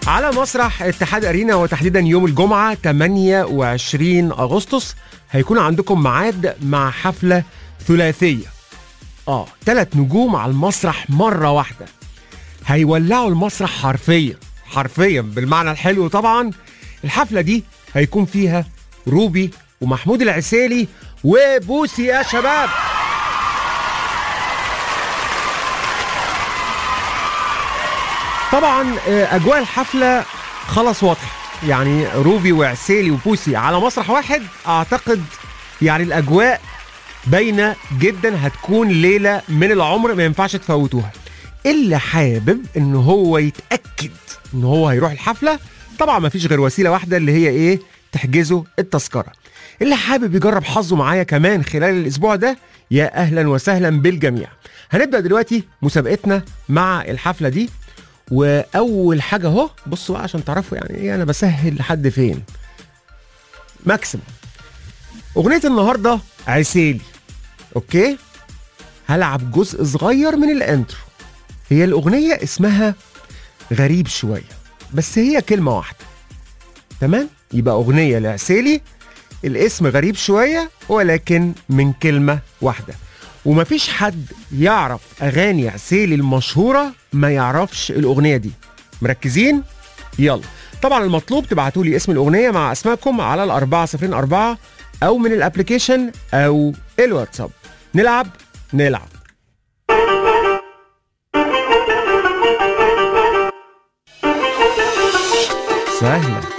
على مسرح اتحاد ارينا وتحديدا يوم الجمعه 28 اغسطس هيكون عندكم ميعاد مع حفله ثلاثيه اه ثلاث نجوم على المسرح مره واحده هيولعوا المسرح حرفيا حرفيا بالمعنى الحلو طبعا الحفله دي هيكون فيها روبي ومحمود العسيلي وبوسي يا شباب طبعا آه، اجواء الحفله خلاص واضحه يعني روبي وعسيلي وبوسي على مسرح واحد اعتقد يعني الاجواء باينه جدا هتكون ليله من العمر ما ينفعش تفوتوها اللي حابب ان هو يتاكد ان هو هيروح الحفله طبعا ما فيش غير وسيله واحده اللي هي ايه تحجزوا التذكره اللي حابب يجرب حظه معايا كمان خلال الاسبوع ده يا اهلا وسهلا بالجميع هنبدا دلوقتي مسابقتنا مع الحفله دي واول حاجه اهو بصوا بقى عشان تعرفوا يعني ايه انا بسهل لحد فين ماكسيموم اغنيه النهارده عسيلي اوكي هلعب جزء صغير من الانترو هي الاغنيه اسمها غريب شويه بس هي كلمه واحده تمام يبقى اغنيه لعسيلي الاسم غريب شويه ولكن من كلمه واحده ومفيش حد يعرف اغاني عسيلي المشهوره ما يعرفش الاغنيه دي مركزين يلا طبعا المطلوب تبعتوا لي اسم الاغنيه مع اسمائكم على الأربعة صفرين أربعة او من الابلكيشن او الواتساب نلعب نلعب سهله